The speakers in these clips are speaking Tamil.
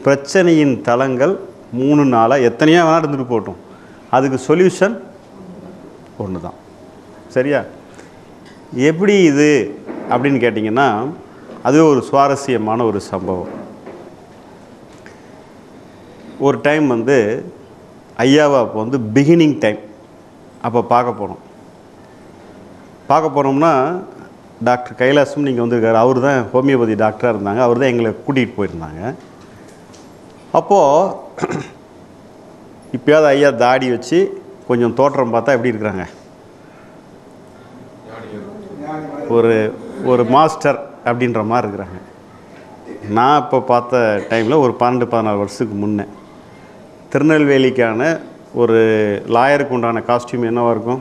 பிரச்சனையின் தளங்கள் மூணு நாளாக எத்தனையோ வேணா இருந்துட்டு போகட்டும் அதுக்கு சொல்யூஷன் ஒன்று தான் சரியா எப்படி இது அப்படின்னு கேட்டிங்கன்னா அது ஒரு சுவாரஸ்யமான ஒரு சம்பவம் ஒரு டைம் வந்து ஐயாவை அப்போ வந்து பிகினிங் டைம் அப்போ பார்க்க போனோம் பார்க்க போனோம்னா டாக்டர் கைலாசம் நீங்கள் வந்திருக்காரு அவர் தான் ஹோமியோபதி டாக்டராக இருந்தாங்க அவர் தான் எங்களை கூட்டிகிட்டு போயிருந்தாங்க அப்போது இப்போயாவது ஐயா தாடி வச்சு கொஞ்சம் தோற்றம் பார்த்தா எப்படி இருக்கிறாங்க ஒரு ஒரு மாஸ்டர் அப்படின்ற மாதிரி இருக்கிறாங்க நான் இப்போ பார்த்த டைமில் ஒரு பன்னெண்டு பதினாறு வருஷத்துக்கு முன்னே திருநெல்வேலிக்கான ஒரு லாயருக்கு உண்டான காஸ்டியூம் என்னவாக இருக்கும்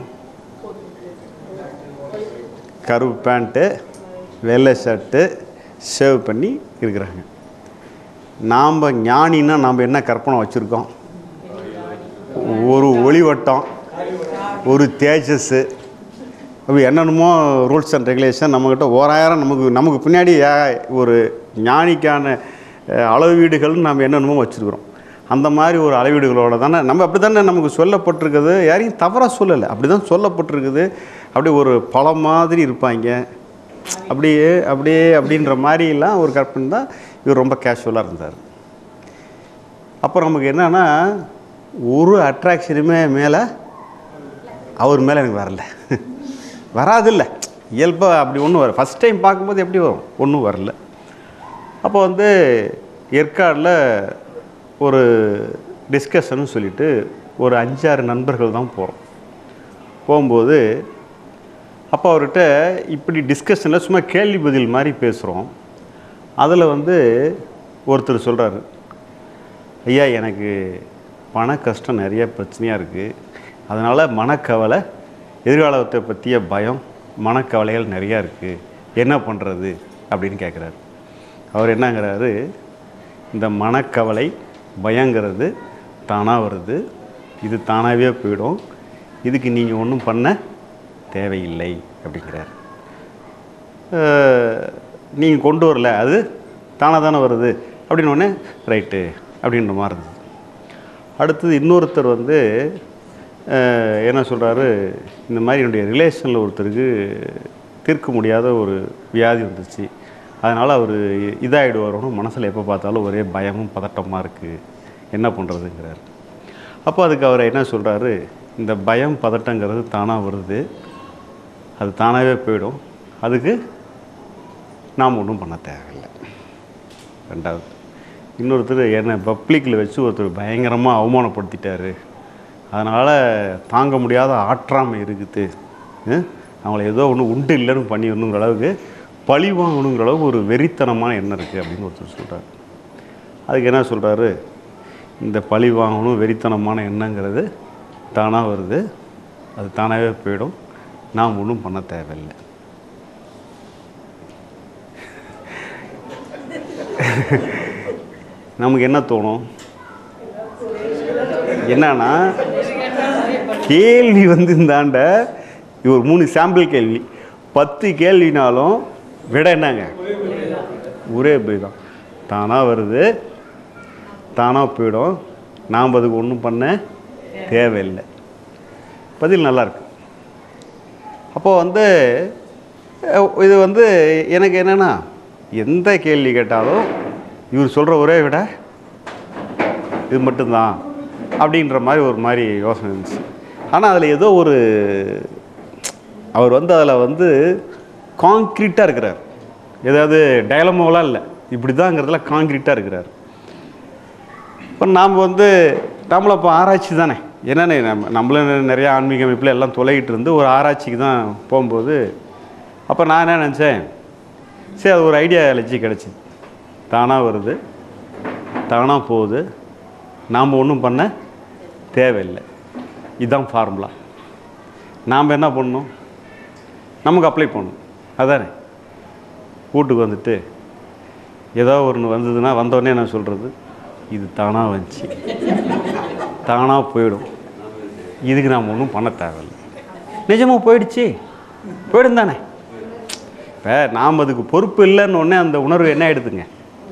கருப்பு பேண்ட்டு வெள்ளை ஷர்ட்டு ஷேவ் பண்ணி இருக்கிறாங்க நாம் ஞானின்னா நாம் என்ன கற்பனை வச்சுருக்கோம் ஒரு ஒளிவட்டம் ஒரு தேஜஸ்ஸு அப்படி என்னென்னமோ ரூல்ஸ் அண்ட் ரெகுலேஷன் நம்மக்கிட்ட ஓராயிரம் நமக்கு நமக்கு பின்னாடி ஏ- ஒரு ஞானிக்கான அஹ், அளவீடுகள்னு நம்ம என்னென்னமோ வச்சுருக்குறோம் அந்த மாதிரி ஒரு அளவீடுகளோட தானே நம்ம அப்படி தானே நமக்கு சொல்லப்பட்டிருக்குது யாரையும் தவறாக சொல்லலை அப்படி தான் சொல்லப்பட்டிருக்குது அப்படி ஒரு பழம் மாதிரி இருப்பாங்க அப்படியே அப்படியே அப்படின்ற மாதிரிலாம் ஒரு கற்பனை தான் இவர் ரொம்ப கேஷுவலாக இருந்தார் அப்போ நமக்கு என்னன்னா ஒரு அட்ராக்ஷனுமே மேலே அவர் மேலே எனக்கு வரல வராதில்ல இயல்பாக அப்படி ஒன்றும் வர ஃபஸ்ட் டைம் பார்க்கும்போது எப்படி வரும் ஒன்றும் வரல அப்போ வந்து ஏற்காடில் ஒரு டிஸ்கஷன் சொல்லிட்டு ஒரு அஞ்சாறு நண்பர்கள் தான் போகிறோம் போகும்போது அப்போ அவர்கிட்ட இப்படி டிஸ்கஷனில் சும்மா கேள்வி பதில் மாதிரி பேசுகிறோம் அதில் வந்து ஒருத்தர் சொல்கிறாரு ஐயா எனக்கு பண கஷ்டம் நிறைய பிரச்சனையாக இருக்குது அதனால் மனக்கவலை எதிர்காலத்தை பற்றிய பயம் மனக்கவலைகள் நிறையா இருக்குது என்ன பண்ணுறது அப்படின்னு கேட்குறாரு அவர் என்னங்கிறாரு இந்த மனக்கவலை பயங்கிறது தானாக வருது இது தானாகவே போயிடும் இதுக்கு நீங்கள் ஒன்றும் பண்ண தேவையில்லை அப்படிங்கிறார் நீங்கள் கொண்டு வரல அது தானாக தானே வருது அப்படின்னு உடனே ரைட்டு அப்படின்ற மாதிரி இருந்தது அடுத்தது இன்னொருத்தர் வந்து அஹ், என்ன சொல்கிறாரு இந்த மாதிரி என்னுடைய ரிலேஷனில் ஒருத்தருக்கு தீர்க்க முடியாத ஒரு வியாதி வந்துச்சு அதனால் அவர் இதாகிடுவாரோன்னு மனசில் எப்போ பார்த்தாலும் ஒரே பயமும் பதட்டமாக இருக்குது என்ன பண்ணுறதுங்கிறார் அப்போ அதுக்கு அவர் என்ன சொல்கிறாரு இந்த பயம் பதட்டங்கிறது தானாக வருது அது தானாகவே போயிடும் அதுக்கு நாம் ஒன்றும் பண்ண தேவையில்லை ரெண்டாவது இன்னொருத்தர் என்னை பப்ளிக்கில் வச்சு ஒருத்தர் பயங்கரமாக அவமானப்படுத்திட்டாரு அதனால் தாங்க முடியாத ஆற்றாமை இருக்குது ஹம்? அவங்கள ஏதோ ஒன்று உண்டு இல்லைன்னு பண்ணிடணுங்கிற அளவுக்கு பழி வாங்கணுங்கிற அளவுக்கு ஒரு வெறித்தனமான எண்ணம் இருக்குது அப்படின்னு ஒருத்தர் சொல்கிறார் அதுக்கு என்ன சொல்கிறாரு இந்த பழி வாங்கணும் வெறித்தனமான எண்ணங்கிறது தானாக வருது அது தானாகவே போயிடும் நாம் ஒன்றும் பண்ண தேவையில்லை நமக்கு என்ன தோணும் என்னன்னா கேள்வி வந்து இந்தாண்ட இது ஒரு மூணு சாம்பிள் கேள்வி பத்து கேள்வினாலும் விட என்னங்க ஒரே போய் தான் தானாக வருது தானாக போயிடும் நாம் அதுக்கு ஒன்றும் பண்ண தேவையில்லை பதில் நல்லா இருக்கு அப்போது வந்து அஹ், இது வந்து எனக்கு என்னென்னா எந்த கேள்வி கேட்டாலும் இவர் சொல்கிற ஒரே விட இது மட்டும்தான் அப்படின்ற மாதிரி ஒரு மாதிரி யோசனை இருந்துச்சு ஆனால் அதில் ஏதோ ஒரு அவர் வந்து அதில் வந்து காங்க்ரீட்டாக இருக்கிறார் ஏதாவது டயலமோலாம் இல்லை இப்படி தாங்கிறதுல காங்க்ரீட்டாக இருக்கிறார் இப்போ நாம் வந்து நம்மளும் இப்போ ஆராய்ச்சி தானே என்னென்ன நம்ம நம்மளும் நிறைய ஆன்மீக அமைப்பில் எல்லாம் தொலைகிட்டு இருந்து ஒரு ஆராய்ச்சிக்கு தான் போகும்போது அப்போ நான் என்ன நினச்சேன் சரி அது ஒரு ஐடியா எலர்ஜி கிடச்சிது தானாக வருது தானாக போகுது நாம் ஒன்றும் பண்ண தேவையில்லை இதுதான் ஃபார்முலா நாம் என்ன பண்ணணும் நமக்கு அப்ளை பண்ணணும் அதானே வீட்டுக்கு வந்துட்டு ஏதோ ஒன்று வந்ததுன்னா வந்தோடனே என்ன சொல்கிறது இது தானாக வந்துச்சு தானாக போயிடும் இதுக்கு நாம் ஒன்றும் பண்ண தேவையில்லை நிஜமாக போயிடுச்சு போயிடும் தானே இப்போ நாம் அதுக்கு பொறுப்பு இல்லைன்னு உடனே அந்த உணர்வு என்ன ஆகிடுதுங்க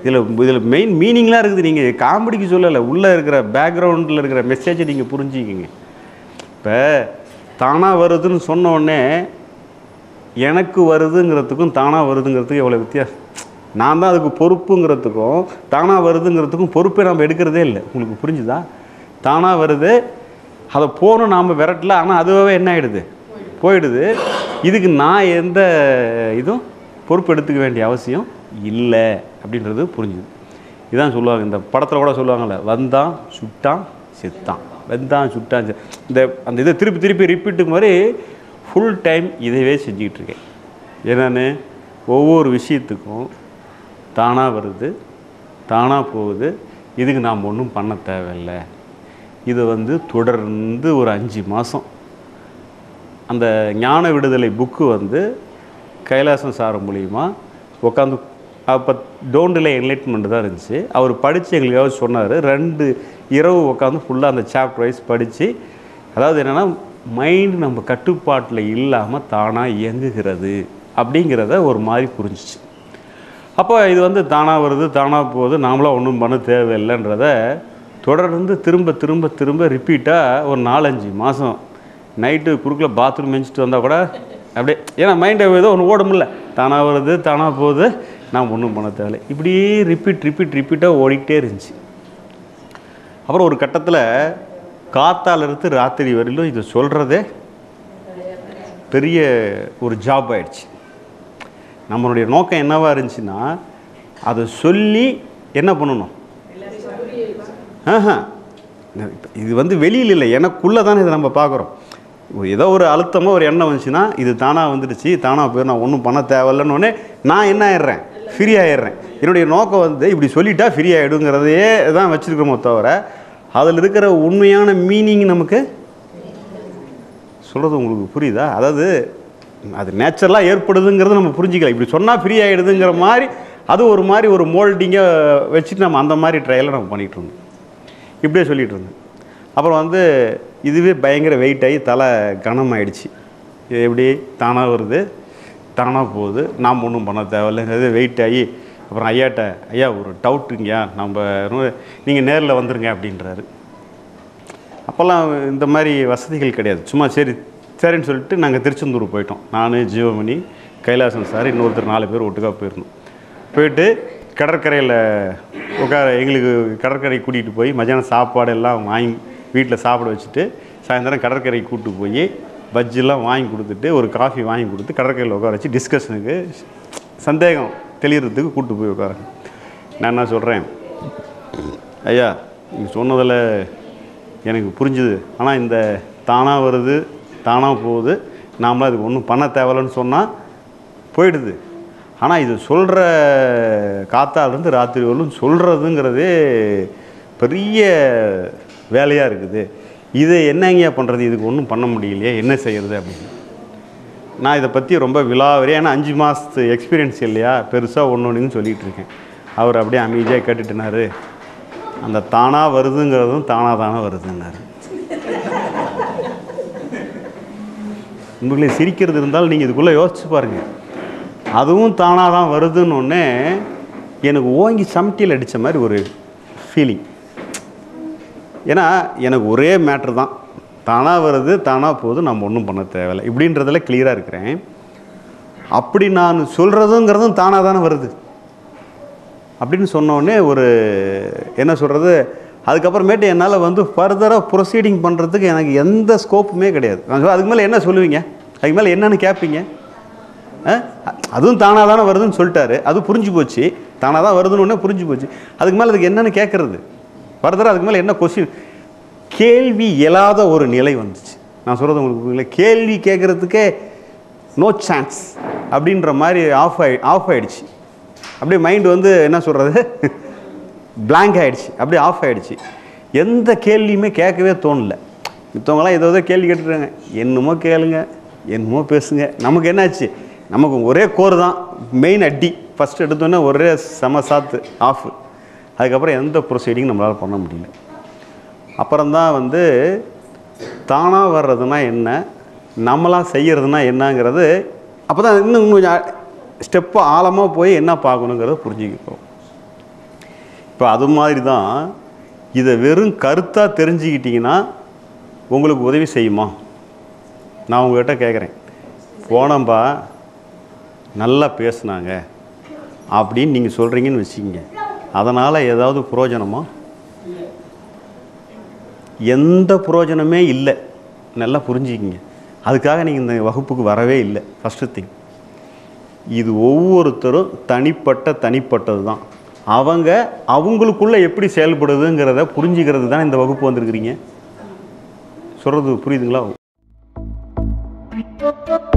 இதில் இதில் மெயின் மீனிங்லாம் இருக்குது நீங்கள் காமெடிக்கு சொல்லலை உள்ளே இருக்கிற பேக்ரவுண்டில் இருக்கிற மெசேஜை நீங்கள் புரிஞ்சுக்கிங்க இப்போ தானாக வருதுன்னு சொன்ன உடனே எனக்கு வருதுங்கிறதுக்கும் தானாக வருதுங்கிறதுக்கும் எவ்வளோ வித்தியாசம் நான் தான் அதுக்கு பொறுப்புங்கிறதுக்கும் தானாக வருதுங்கிறதுக்கும் பொறுப்பை நம்ம எடுக்கிறதே இல்லை உங்களுக்கு புரிஞ்சுதா தானாக வருது அதை போகணும் நாம் விரட்டல ஆனால் அதுவாகவே என்ன ஆகிடுது போயிடுது இதுக்கு நான் எந்த இதுவும் பொறுப்பு எடுத்துக்க வேண்டிய அவசியம் இல்லை அப்படின்றது புரிஞ்சுது இதான் சொல்லுவாங்க இந்த படத்தில் கூட சொல்லுவாங்கள்ல வந்தான் சுட்டான் செத்தான் வெந்தான் சுட்டான் செ- இந்த அந்த இதை திருப்பி திருப்பி ரிப்பீட்டுக்கு மாதிரி ஃபுல் டைம் இதவே செஞ்சுக்கிட்டு இருக்கேன் என்னென்னு ஒவ்வொரு விஷயத்துக்கும் தானாக வருது தானாக போகுது இதுக்கு நாம் ஒன்றும் பண்ண தேவையில்லை இது வந்து தொடர்ந்து ஒரு அஞ்சு மாதம் அந்த ஞான விடுதலை புக்கு வந்து கைலாசம் சார் மூலியமா உட்காந்து அப்போ டோன்டில் என்லைட்மெண்ட் தான் இருந்துச்சு அவர் படித்து எங்களுக்காக சொன்னார் ரெண்டு இரவு உட்காந்து ஃபுல்லாக அந்த சாப்டர் வைஸ் படித்து அதாவது என்னென்னா மைண்ட் நம்ம கட்டுப்பாட்டில் இல்லாமல் தானாக இயங்குகிறது அப்படிங்கிறத ஒரு மாதிரி புரிஞ்சிச்சு அப்போ இது வந்து தானாக வருது தானாக போகுது நாமளாம் ஒன்றும் பண்ண தேவையில்லைன்றத தொடர்ந்து திரும்ப திரும்ப திரும்ப ரிப்பீட்டாக ஒரு நாலஞ்சு மாதம் நைட்டு குறுக்கில் பாத்ரூம் மெஞ்சிட்டு வந்தால் கூட அப்படியே ஏன்னா மைண்டை ஏதோ ஒன்று ஓடும்ல தானாக வருது தானாக போகுது நாம் ஒன்றும் பண்ண தேவையில்லை இப்படியே ரிப்பீட் ரிப்பீட் ரிப்பீட்டாக ஓடிக்கிட்டே இருந்துச்சு அப்புறம் ஒரு கட்டத்தில் காத்தால இருந்து ராத்திரி வரையிலும் இதை சொல்கிறதே பெரிய ஒரு ஜாப் ஆயிடுச்சு நம்மளுடைய நோக்கம் என்னவா இருந்துச்சுன்னா அதை சொல்லி என்ன பண்ணணும் ஆஹா இது வந்து வெளியில் இல்லை எனக்குள்ளே தானே இதை நம்ம பார்க்குறோம் ஏதோ ஒரு அழுத்தமாக ஒரு எண்ணம் வந்துச்சுன்னா இது தானாக வந்துடுச்சு தானாக போய் நான் ஒன்றும் பண்ண தேவையில்லைன்னு உடனே நான் என்ன ஆயிடுறேன் ஃப்ரீ ஆயிடுறேன் என்னுடைய நோக்கம் வந்து இப்படி சொல்லிட்டா ஃப்ரீ ஆகிடுங்கிறதையே தான் வச்சுருக்கிறோமோ தவிர அதில் இருக்கிற உண்மையான மீனிங் நமக்கு சொல்கிறது உங்களுக்கு புரியுதா அதாவது அது நேச்சுரலாக ஏற்படுதுங்கிறது நம்ம புரிஞ்சிக்கல இப்படி சொன்னால் ஃப்ரீ ஆகிடுதுங்கிற மாதிரி அது ஒரு மாதிரி ஒரு மோல்டிங்கை வச்சுட்டு நம்ம அந்த மாதிரி ட்ரையலை நம்ம பண்ணிகிட்டு இருந்தோம் இப்படியே சொல்லிகிட்டு இருந்தேன் அப்புறம் வந்து இதுவே பயங்கர வெயிட் ஆகி தலை கனம் ஆயிடுச்சு இது எப்படி தானாக வருது தானாக போகுது நாம் ஒன்றும் பண்ண தேவையில்லைங்கிறது வெயிட் ஆகி அப்புறம் ஐயாட்ட ஐயா ஒரு டவுட்டுங்கய்யா நம்ம நீங்கள் நேரில் வந்துருங்க அப்படின்றாரு அப்போல்லாம் இந்த மாதிரி வசதிகள் கிடையாது சும்மா சரி சரின்னு சொல்லிட்டு நாங்கள் திருச்செந்தூர் போயிட்டோம் நான் ஜீவமணி கைலாசன் சார் இன்னொருத்தர் நாலு பேர் ஒட்டுக்கா போயிருந்தோம் போயிட்டு கடற்கரையில் உட்கார எங்களுக்கு கடற்கரை கூட்டிகிட்டு போய் மத்தியானம் சாப்பாடு எல்லாம் வாங்கி வீட்டில் சாப்பிட வச்சுட்டு சாயந்தரம் கடற்கரைக்கு கூப்பிட்டு போய் பஜ்ஜிலாம் வாங்கி கொடுத்துட்டு ஒரு காஃபி வாங்கி கொடுத்து கடற்கரையில் உட்கார வச்சு டிஸ்கஷனுக்கு சந்தேகம் தெளிகிறதுக்கு கூப்பிட்டு போய் உட்காருங்க நான் என்ன சொல்கிறேன் ஐயா நீங்கள் சொன்னதில் எனக்கு புரிஞ்சுது ஆனால் இந்த தானாக வருது தானாக போகுது நாமளாம் அதுக்கு ஒன்றும் பண்ண தேவையில்லைன்னு சொன்னால் போயிடுது ஆனால் இது சொல்கிற காத்தாலேருந்து ராத்திரி வரலும் சொல்கிறதுங்கிறதே பெரிய வேலையாக இருக்குது இதை என்னங்கய்யா பண்ணுறது இதுக்கு ஒன்றும் பண்ண முடியலையே என்ன செய்கிறது அப்படின்னு நான் இதை பற்றி ரொம்ப விலாவரியாக ஏன்னா அஞ்சு மாதத்து எக்ஸ்பீரியன்ஸ் இல்லையா பெருசாக ஒன்று ஒன்றுன்னு சொல்லிகிட்டு இருக்கேன் அவர் அப்படியே அமைதியாக கேட்டுட்டுனாரு அந்த தானாக வருதுங்கிறதும் தானாக தானே வருதுன்னாரு உங்களை சிரிக்கிறது இருந்தால் நீங்கள் இதுக்குள்ளே யோசிச்சு பாருங்கள் அதுவும் தானாக தான் வருதுன்னு ஒன்னே எனக்கு ஓங்கி சமட்டியில் அடித்த மாதிரி ஒரு ஃபீலிங் ஏன்னா எனக்கு ஒரே மேட்ரு தான் தானாக வருது தானாக போகுது நம்ம ஒன்றும் பண்ண தேவையில்லை இப்படின்றதுல கிளியராக இருக்கிறேன் அப்படி நான் சொல்கிறதுங்கிறதும் தானாக தானே வருது அப்படின்னு சொன்ன உடனே ஒரு என்ன சொல்கிறது அதுக்கப்புறமேட்டு என்னால் வந்து ஃபர்தராக ப்ரொசீடிங் பண்ணுறதுக்கு எனக்கு எந்த ஸ்கோப்புமே கிடையாது நான் சொல்ல, அதுக்கு மேலே என்ன சொல்லுவீங்க அதுக்கு மேலே என்னன்னு கேட்பீங்க ஆ? அதுவும் தானாக தானே வருதுன்னு சொல்லிட்டாரு அது புரிஞ்சு போச்சு தானாக தான் வருதுன்னு உடனே புரிஞ்சு போச்சு அதுக்கு மேலே அதுக்கு என்னன்னு கேட்குறது ஃபர்தராக அதுக்கு மேலே என்ன கொஸ்டின் கேள்வி இயலாத ஒரு நிலை வந்துச்சு நான் சொல்கிறது உங்களுக்கு புரியல கேள்வி கேட்குறதுக்கே நோ சான்ஸ் அப்படின்ற மாதிரி ஆஃப் ஆகி ஆஃப் ஆயிடுச்சு அப்படியே மைண்ட் வந்து என்ன சொல்கிறது blank ஆயிடுச்சு அப்படியே ஆஃப் ஆயிடுச்சு எந்த கேள்வியுமே கேட்கவே தோணல மித்தவங்களாம் ஏதோ ஏதோ கேள்வி கேட்டுருக்காங்க என்னமோ கேளுங்க என்னமோ பேசுங்க நமக்கு என்னாச்சு நமக்கு ஒரே கோர் தான் மெயின் அடி ஃபஸ்ட் எடுத்தோன்னே ஒரே செம சாத்து ஆஃப் அதுக்கப்புறம் எந்த ப்ரொசீடிங் நம்மளால் பண்ண முடியல அப்புறம்தான் வந்து தானாக வர்றதுனா என்ன நம்மளாக செய்கிறதுனா என்னங்கிறது அப்போ தான் இன்னும் கொஞ்சம் ஸ்டெப்பு ஆழமாக போய் என்ன பார்க்கணுங்கிறத புரிஞ்சுக்கிறோம் இப்போ அது மாதிரி தான் இதை வெறும் கருத்தாக தெரிஞ்சுக்கிட்டிங்கன்னா உங்களுக்கு உதவி செய்யுமா நான் உங்ககிட்ட கேட்குறேன் போனம்பா நல்லா பேசுனாங்க அப்படின்னு நீங்கள் சொல்கிறீங்கன்னு வச்சுக்கிங்க அதனால் ஏதாவது புரோஜனமா எந்த புரோஜனமே இல்லை நல்லா புரிஞ்சுக்கிங்க அதுக்காக நீங்கள் இந்த வகுப்புக்கு வரவே இல்லை ஃபஸ்ட்டு திங் இது ஒவ்வொருத்தரும் தனிப்பட்ட தனிப்பட்டது தான் அவங்க அவங்களுக்குள்ள எப்படி செயல்படுதுங்கிறத புரிஞ்சுக்கிறது தான் இந்த வகுப்பு வந்திருக்கிறீங்க சொல்கிறது புரியுதுங்களா